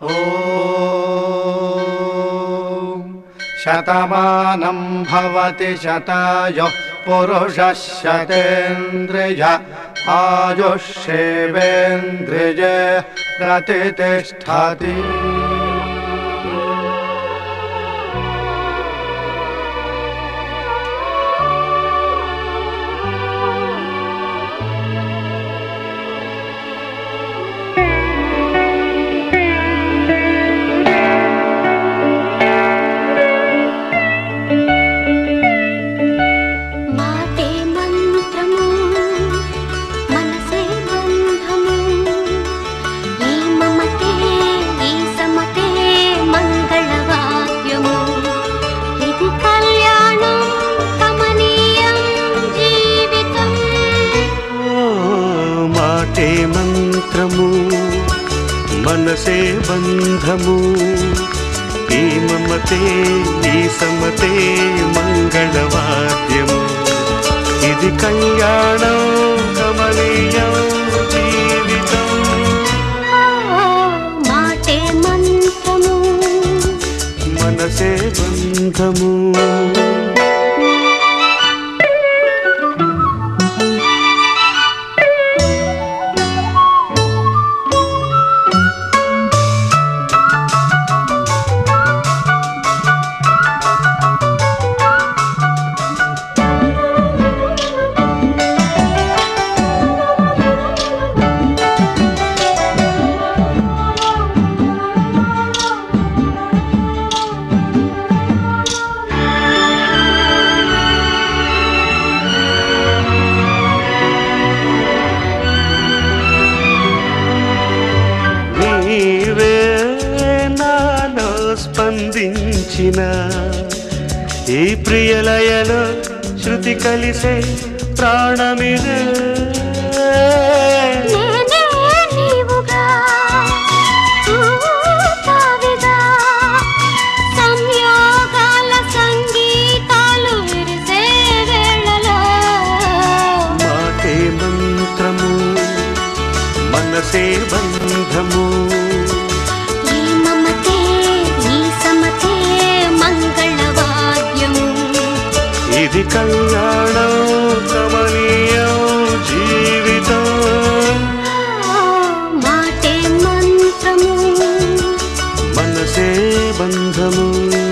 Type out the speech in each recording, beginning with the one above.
శతమానం భవతి శతాయు పురుషः శతేంద్రియ ఆయుష్యేవేంద్రియే ప్రతిష్టతి మాటే మంత్రము మనసే బంధము ఈ మమతే ఈ సమతే మంగళవాద్యము ఇది కళ్యాణం కమనీయం జీవితం ఓ మాటే మంత్రము మనసే బంధము ఈ మమతే ఈ సమతే మంగళవాద్యము ఇది కళ్యాణం కమనీయం జీవితం ఆ, మాటే మంత్రము మనసే బంధము నీవే నాలో స్పందించిన ఈ ప్రియలయలో శృతి కలిసే ప్రాణమిదే నేనే నీవుగా ఊతావిగా సంయోగాల సంగీతాలు విరిసే వేళలో మాటే మంత్రము మనసే బంధము ఈ మమతే ఈ సమతే మంగళవాద్యము ఇది కళ్యాణం కమనీయం జీవితం ఆ, మాటే మంత్రము మనసే బంధము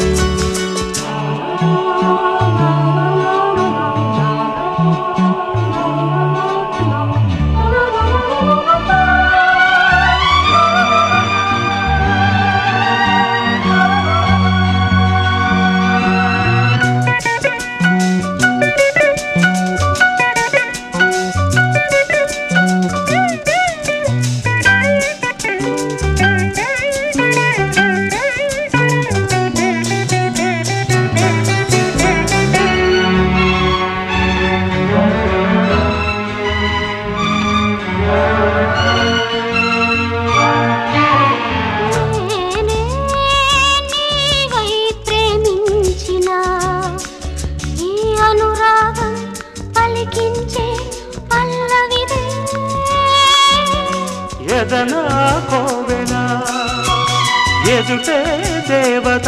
నేనే నీవై ప్రేమించిన ఈ అనురాగం పలికించే పల్లవిదే ఎదనా కోవెల ఎదుటే దేవత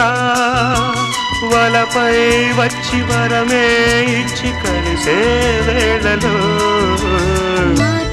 వలపై వచ్చి వరమే ఇచ్చి కలిసే వేళలో మాటే